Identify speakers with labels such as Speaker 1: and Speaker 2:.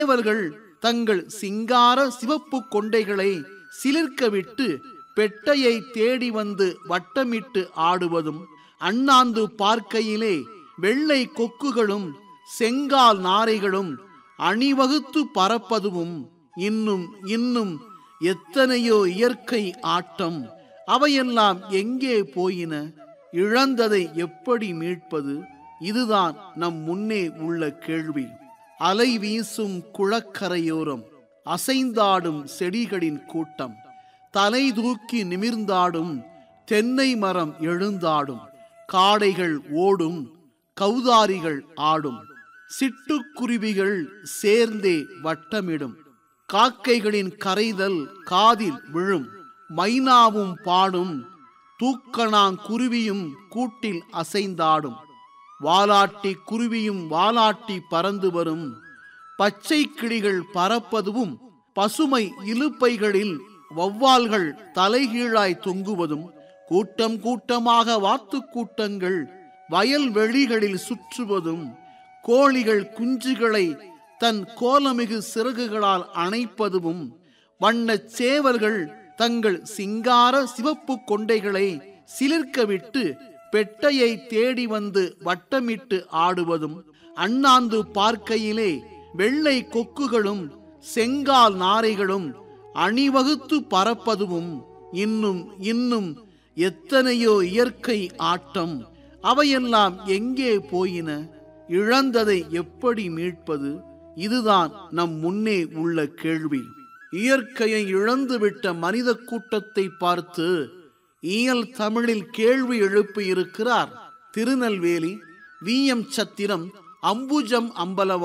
Speaker 1: தேவர்கள் தங்கள் சிங்கார சிவப்பு கொண்டைகளை சிலிர்க்க விட்டு பெட்டையை தேடி வந்து வட்டமிட்டு ஆடுவதும் அண்ணாந்து பார்க்கையிலே வெள்ளை கொக்குகளும் செங்கால் நாரைகளும் அணிவகுத்து பறப்பதுவும் இன்னும் இன்னும் எத்தனையோ இயற்கை ஆட்டம் அவையெல்லாம் எங்கே போயின இழந்ததை எப்படி மீட்பது இதுதான் நம் முன்னே உள்ள கேள்வி அலை வீசும் குளக்கரையோரம் அசைந்தாடும் செடிகளின் கூட்டம் தலை தூக்கி நிமிர்ந்தாடும் தென்னை மரம் எழுந்தாடும் காடைகள் ஓடும் கௌதாரிகள் ஆடும் சிட்டுக்குருவிகள் சேர்ந்தே வட்டமிடும் காக்கைகளின் கரைதல் காதில் விழும் மைனாவும் பாடும் தூக்கணாங்குருவியும் கூட்டில் அசைந்தாடும் வாலாட்டி குருவியும் வாலாட்டி பறந்து வரும் பச்சை கிளிகள் பறப்பதுவும் பசுமை இலுப்பைகளில் வௌவால்கள் தலைகீழாய் தொங்குவதும் கூட்டம் கூட்டமாக வாத்துக் கூட்டங்கள் வயல்வெளிகளில் சுற்றுவதும் கோழிகள் குஞ்சுகளை தன் கோலமிகு சிறகுகளால் அணைப்பதும் வண்ணச் சேவல்கள் தங்கள் சிங்கார சிவப்பு கொண்டைகளை சிலிர்க்க விட்டு பெட்டையை தேடி வந்து வட்டமிட்டு ஆடுவதும் அண்ணாந்து பார்க்கையிலே வெள்ளை கொக்குகளும் செங்கால் நாரைகளும் அணிவகுத்து பறப்பதுவும் இன்னும் இன்னும் எத்தனையோ இயற்கை ஆட்டம் அவையெல்லாம் எங்கே போயின இழந்ததை எப்படி மீட்பது இதுதான் நம் முன்னே உள்ள கேள்வி இயற்கையை இழந்துவிட்ட மனித கூட்டத்தை பார்த்து இயல் தமிழில் கேள்வி எழுப்பி இருக்கிறார் திருநெல்வேலி வி எம் சத்திரம் அம்புஜம் அம்பலவா